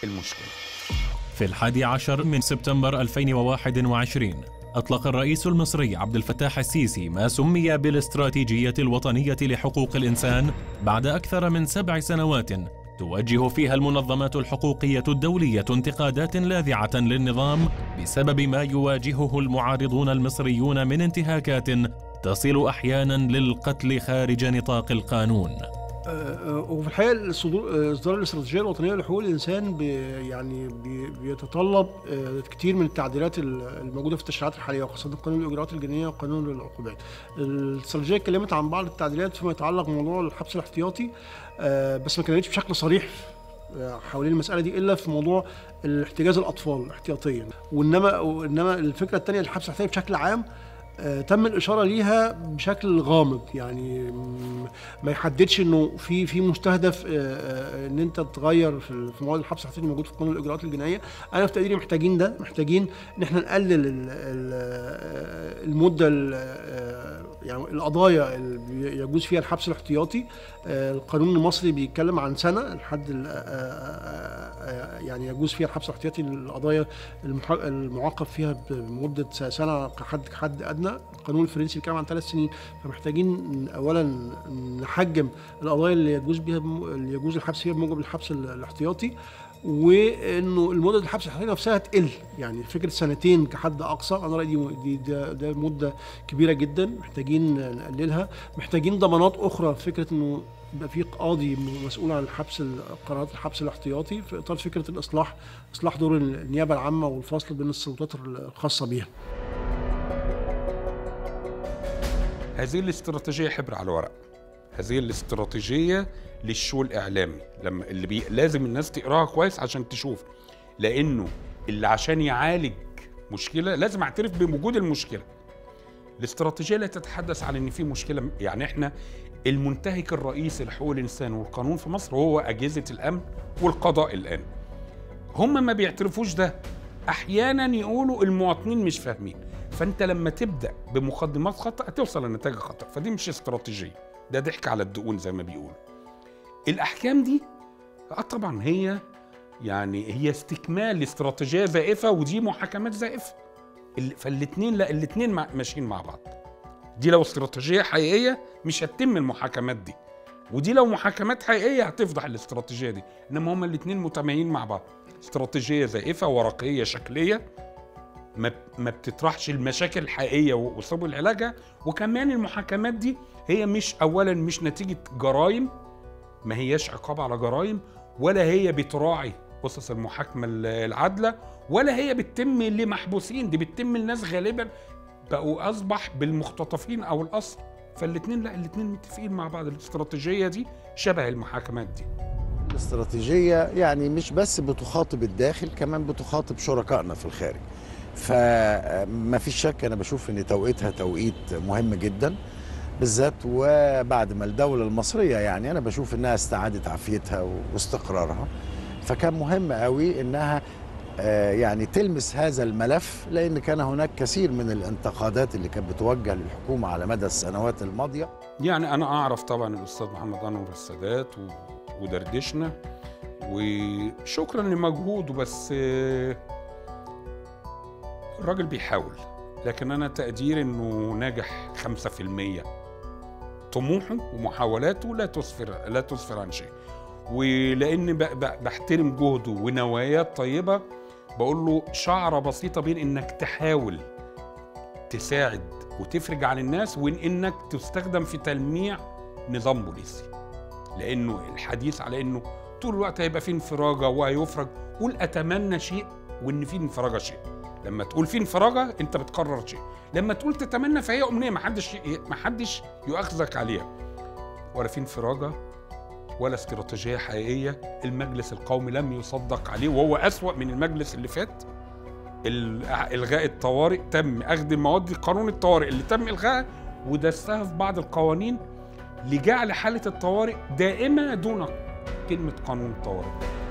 المشكله في الحادي عشر من سبتمبر 2021 أطلق الرئيس المصري عبد الفتاح السيسي ما سمي بالاستراتيجية الوطنية لحقوق الإنسان بعد أكثر من سبع سنوات توجه فيها المنظمات الحقوقية الدولية انتقادات لاذعة للنظام بسبب ما يواجهه المعارضون المصريون من انتهاكات تصل أحيانا للقتل خارج نطاق القانون وفي الحقيقه الصدور اصدار الاستراتيجيه الوطنيه لحقوق الانسان بي يعني بي بيتطلب آه، كتير من التعديلات الموجوده في التشريعات الحاليه وخاصه قانون الاجراءات الجنائيه وقانون العقوبات. الاستراتيجيه اتكلمت عن بعض التعديلات فيما يتعلق بموضوع الحبس الاحتياطي آه، بس ما كانتش بشكل صريح آه، حوالين المساله دي الا في موضوع الاحتجاز الاطفال احتياطيا وانما وانما الفكره الثانيه الحبس الاحتياطي بشكل عام آه، تم الاشاره ليها بشكل غامض يعني م- ما يحددش انه في في مستهدف آه، آه، ان انت تغير في في مواد الحبس الاحتياطي الموجود في قانون الاجراءات الجنائيه انا في تقديري محتاجين ده محتاجين ان احنا نقلل ال- ال- آه، المده ال- آه، يعني القضايا اللي بي- يجوز فيها الحبس الاحتياطي آه، القانون المصري بيتكلم عن سنه لحد ال- آه، آه، آه، يعني يجوز فيها الحبس الاحتياطي للقضايا المح- المعاقب فيها بمده سنه كحد حد ادنى القانون الفرنسي بيتكلم عن ثلاث سنين فمحتاجين اولا نحجم القضايا اللي يجوز بها اللي يجوز الحبس فيها بموجب الحبس الاحتياطي وانه المده الحبس الاحتياطي نفسها تقل يعني فكره سنتين كحد اقصى انا رايي دي, دي ده, ده مده كبيره جدا محتاجين نقللها محتاجين ضمانات اخرى فكره انه يبقى في قاضي مسؤول عن الحبس قرارات الحبس الاحتياطي في اطار فكره الاصلاح اصلاح دور النيابه العامه والفصل بين السلطات الخاصه بيها هذه الاستراتيجيه حبر على ورق هذه الاستراتيجيه للشو الاعلامي لما اللي بي... لازم الناس تقراها كويس عشان تشوف لانه اللي عشان يعالج مشكله لازم اعترف بوجود المشكله الاستراتيجيه لا تتحدث عن ان في مشكله يعني احنا المنتهك الرئيسي لحقوق الانسان والقانون في مصر هو اجهزه الامن والقضاء الان هم ما بيعترفوش ده احيانا يقولوا المواطنين مش فاهمين فانت لما تبدا بمقدمات خطا هتوصل لنتائج خطا فدي مش استراتيجيه ده ضحك على الدقون زي ما بيقولوا الاحكام دي اه طبعا هي يعني هي استكمال لاستراتيجيه زائفه ودي محاكمات زائفه ال- فالاتنين لا الاتنين مع- ماشيين مع بعض دي لو استراتيجيه حقيقيه مش هتتم المحاكمات دي ودي لو محاكمات حقيقيه هتفضح الاستراتيجيه دي انما هما الاتنين متماهيين مع بعض استراتيجيه زائفه ورقيه شكليه ما ما بتطرحش المشاكل الحقيقيه و- وسبل علاجها وكمان المحاكمات دي هي مش اولا مش نتيجه جرائم ما هياش عقاب على جرائم ولا هي بتراعي اسس المحاكمه ال- العادله ولا هي بتتم لمحبوسين دي بتتم لناس غالبا بقوا اصبح بالمختطفين او الاسر فالاثنين لا الاثنين متفقين مع بعض الاستراتيجيه دي شبه المحاكمات دي الاستراتيجية يعني مش بس بتخاطب الداخل كمان بتخاطب شركائنا في الخارج فما فيش شك أنا بشوف أن توقيتها توقيت مهم جدا بالذات وبعد ما الدولة المصرية يعني أنا بشوف أنها استعادت عافيتها واستقرارها فكان مهم قوي أنها آه، يعني تلمس هذا الملف لأن كان هناك كثير من الانتقادات اللي كانت بتوجه للحكومة على مدى السنوات الماضية يعني انا اعرف طبعا الاستاذ محمد انور السادات و... ودردشنا وشكرا لمجهوده بس آه، الراجل بيحاول لكن انا تقدير انه ناجح 5% طموحه ومحاولاته لا تسفر لا تسفر عن شيء ولان ب... ب... بحترم جهده ونواياه الطيبه بقول له شعره بسيطه بين انك تحاول تساعد وتفرج عن الناس وان انك تستخدم في تلميع نظام بوليسي لانه الحديث على انه طول الوقت هيبقى في انفراجه وهيفرج قول اتمنى شيء وان في انفراجه شيء لما تقول في انفراجه انت بتقرر شيء لما تقول تتمنى فهي امنيه ما حدش ما حدش يؤاخذك عليها ولا في انفراجه ولا استراتيجيه حقيقيه المجلس القومي لم يصدق عليه وهو اسوا من المجلس اللي فات ال- الغاء الطوارئ تم اخذ المواد دي قانون الطوارئ اللي تم الغائها ودسها في بعض القوانين لجعل حاله الطوارئ دائمه دون كلمه قانون الطوارئ